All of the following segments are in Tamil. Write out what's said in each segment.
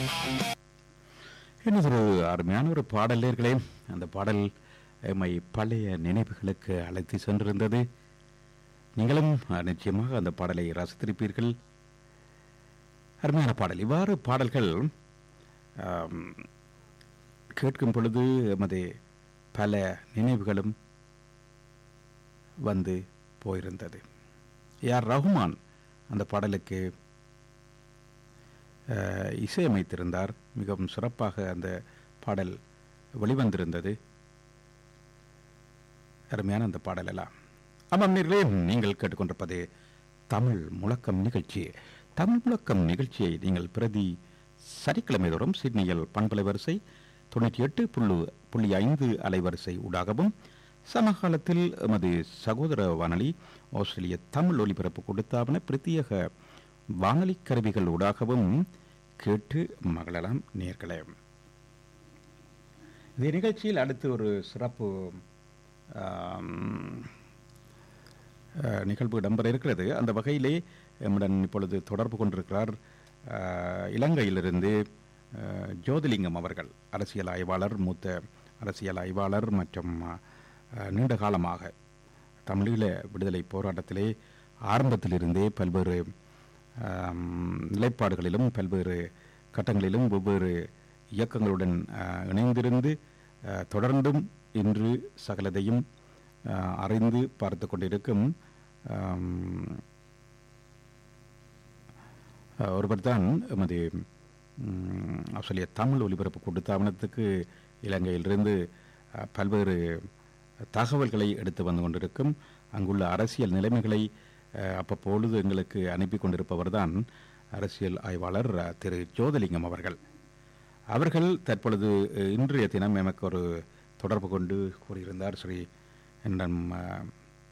இன்னொரு அருமையான ஒரு பாடல் நேர்களே அந்த பாடல் எம்மை பழைய நினைவுகளுக்கு அழைத்து சென்றிருந்தது நீங்களும் அஹ், நிச்சயமாக அந்த பாடலை ரசித்திருப்பீர்கள் அருமையான பாடல் இவ்வாறு பாடல்கள் ஆம், கேட்கும் பொழுது எமது பல நினைவுகளும் வந்து போயிருந்தது யார் ரகுமான் அந்த பாடலுக்கு அஹ், இசையமைத்திருந்தார் மிகவும் சிறப்பாக அந்த பாடல் வெளிவந்திருந்தது அருமையான அந்த பாடல் எல்லாம் ஆமாம் நேர்களே நீங்கள் கேட்டுக்கொண்டிருப்பது தமிழ் முழக்கம் நிகழ்ச்சி தமிழ் முழக்கம் நிகழ்ச்சியை நீங்கள் பிரதி சனிக்கிழமை தோறும் சிட்னியில் பண்பலை வரிசை தொண்ணூற்றி எட்டு புள்ளு புள்ளி ஐந்து அலைவரிசை ஊடாகவும் சமகாலத்தில் எமது சகோதர வானொலி ஆஸ்திரேலிய தமிழ் ஒலிபரப்பு கொடுத்தாவன பிரத்யேக வானொலி கருவிகள் ஊடாகவும் கேட்டு மகளலாம் நேர்களே இந்த நிகழ்ச்சியில் அடுத்து ஒரு சிறப்பு ஆம், அஹ், நிகழ்வு இடம்பெற இருக்கிறது அந்த வகையிலே நம்முடன் இப்பொழுது தொடர்பு கொண்டிருக்கிறார் அஹ், இலங்கையிலிருந்து அஹ், ஜோதிலிங்கம் அவர்கள் அரசியல் ஆய்வாளர் மூத்த அரசியல் ஆய்வாளர் மற்றும் அஹ், நீண்ட காலமாக தமிழீழ விடுதலை போராட்டத்திலே ஆரம்பத்திலிருந்தே பல்வேறு ஆம், நிலைப்பாடுகளிலும் பல்வேறு கட்டங்களிலும் வெவ்வேறு இயக்கங்களுடன் அஹ், இணைந்திருந்து அஹ், தொடர்ந்தும் இன்று சகலதையும் அஹ், அறிந்து பார்த்து கொண்டிருக்கும் ஆம், அஹ், ஒருவர் தான் எமது ம், ஆஸ்திரேலிய தமிழ் ஒலிபரப்பு கூட்டுத்தாபனத்துக்கு இலங்கையிலிருந்து அஹ், பல்வேறு தகவல்களை எடுத்து வந்து கொண்டிருக்கும் அங்குள்ள அரசியல் நிலைமைகளை அஹ், அப்பப்பொழுது எங்களுக்கு அனுப்பி கொண்டிருப்பவர் தான் அரசியல் ஆய்வாளர் அஹ், திரு ஜோதிலிங்கம் அவர்கள் அவர்கள் தற்பொழுது அஹ், இன்றைய தினம் எமக்கு ஒரு தொடர்பு கொண்டு கூறியிருந்தார் ஸ்ரீ என்னிடம் அஹ்,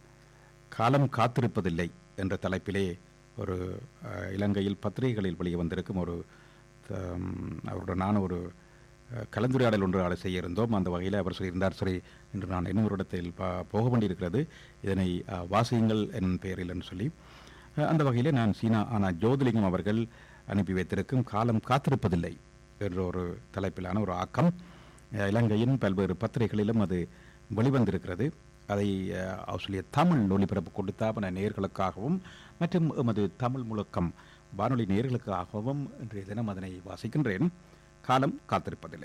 காலம் காத்திருப்பதில்லை என்ற தலைப்பிலே ஒரு அஹ், இலங்கையில் பத்திரிகைகளில் வெளியே வந்திருக்கும் ஒரு தம், அவருடனான ஒரு அஹ், கலந்துரையாடல் ஒன்று ஆட செய்ய இருந்தோம் அந்த வகையில் அவர் சொல்லியிருந்தார் சரி இன்று நான் இன்னொரு இடத்தில் பா- போக வேண்டியிருக்கிறது இதனை அஹ், வாசியுங்கள் என் பெயரில் என்று சொல்லி அஹ், அந்த வகையில் நான் சீனா ஆனால் ஜோதிலிங்கம் அவர்கள் அனுப்பி வைத்திருக்கும் காலம் காத்திருப்பதில்லை என்ற ஒரு தலைப்பிலான ஒரு ஆக்கம் அஹ், இலங்கையின் பல்வேறு பத்திரிகைகளிலும் அது வெளிவந்திருக்கிறது அதை அஹ், ஆஸ்திரேலிய தமிழ் ஒலிபரப்பு கொடுத்தாபன நேர்களுக்காகவும் மற்றும் எமது தமிழ் முழக்கம் வானொலி நேர்களுக்காகவும் இன்றைய தினம் அதனை வாசிக்கின்றேன் காலம் காத்திருப்பதில்லை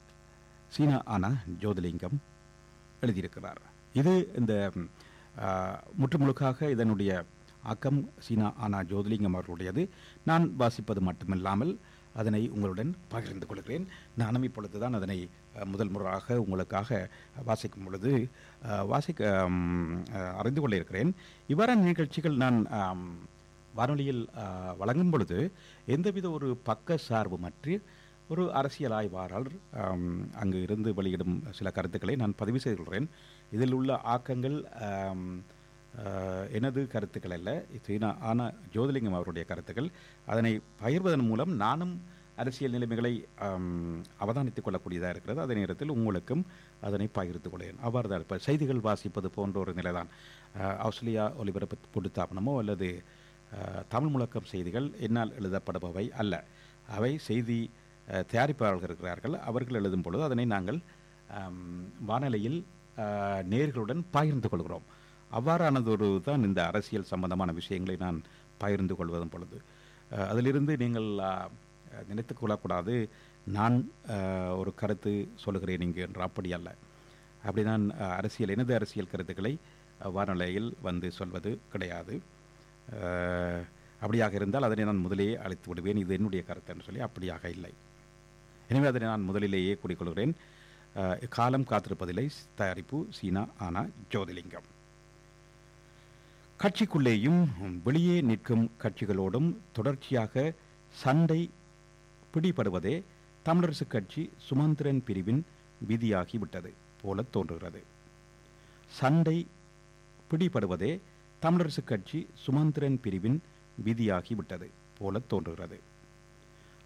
சீனா ஆனா ஜோதிலிங்கம் எழுதியிருக்கிறார் இது இந்த ம், ஆ, முற்றுமுழுக்காக இதனுடைய ஆக்கம் சீனா ஆனா ஜோதிலிங்கம் அவர்களுடையது நான் வாசிப்பது மட்டுமில்லாமல் அதனை உங்களுடன் பகிர்ந்து கொள்கிறேன் நானும் இப்பொழுது தான் அதனை அ, முதல் முறையாக உங்களுக்காக வாசிக்கும் பொழுது அ, வாசிக்க ம், அ, அறிந்து கொள்ள இருக்கிறேன் இவ்வாறான நிகழ்ச்சிகள் நான் ஆம், வானொலியில் அ, வழங்கும் பொழுது எந்தவித ஒரு பக்க சார்புமற்று ஒரு அரசியல் ஆய்வாளர் ஆம், அங்கு இருந்து வெளியிடும் சில கருத்துக்களை நான் பதிவு செய்துள்ளேன் இதில் உள்ள ஆக்கங்கள் ஆம், ஆ, எனது கருத்துக்கள் அல்ல சீனா ஆனா ஜோதிலிங்கம் அவருடைய கருத்துக்கள் அதனை பகிர்வதன் மூலம் நானும் அரசியல் நிலைமைகளை ஆம், அவதானித்துக் கொள்ளக்கூடியதாக இருக்கிறது அதே நேரத்தில் உங்களுக்கும் அதனை பகிர்ந்து கொள்கிறேன் அவ்வாறு தான் இப்போ செய்திகள் வாசிப்பது போன்ற ஒரு நிலைதான் ஆ, ஆஸ்திரேலியா ஒலிபரப்பு கொடுத்தாபனமோ அல்லது ஆ, தமிழ் முழக்கம் செய்திகள் என்னால் எழுதப்படுபவை அல்ல அவை செய்தி அஹ், தயாரிப்பாளர்கள் இருக்கிறார்கள் அவர்கள் எழுதும் பொழுது அதனை நாங்கள் ஆம், வானொலியில் அஹ், நேர்களுடன் பகிர்ந்து கொள்கிறோம் அவ்வாறானதொரு தான் இந்த அரசியல் சம்பந்தமான விஷயங்களை நான் பகிர்ந்து கொள்வதும் பொழுது அஹ், அதிலிருந்து நீங்கள் அஹ், நினைத்துக் கொள்ளக்கூடாது நான் அஹ், ஒரு கருத்து சொல்லுகிறேன் இங்கு என்று அப்படி அல்ல அப்படி நான் அஹ், அரசியல் எனது அரசியல் கருத்துக்களை அஹ், வானொலியில் வந்து சொல்வது கிடையாது அஹ், அப்படியாக இருந்தால் அதனை நான் முதலேயே அழைத்து விடுவேன் இது என்னுடைய கருத்துன்னு சொல்லி அப்படியாக இல்லை எனவே அதனை நான் முதலிலேயே கூறிக்கொள்கிறேன் அஹ், காலம் காத்திருப்பதில்லை தயாரிப்பு சீனா ஆனா ஜோதிலிங்கம் கட்சிக்குள்ளேயும் வெளியே நிற்கும் கட்சிகளோடும் தொடர்ச்சியாக சண்டை பிடிபடுவதே தமிழரசு கட்சி சுமந்திரன் பிரிவின் விதியாகிவிட்டது போல தோன்றுகிறது சண்டை பிடிபடுவதே தமிழரசு கட்சி சுமந்திரன் பிரிவின் விதியாகிவிட்டது போல தோன்றுகிறது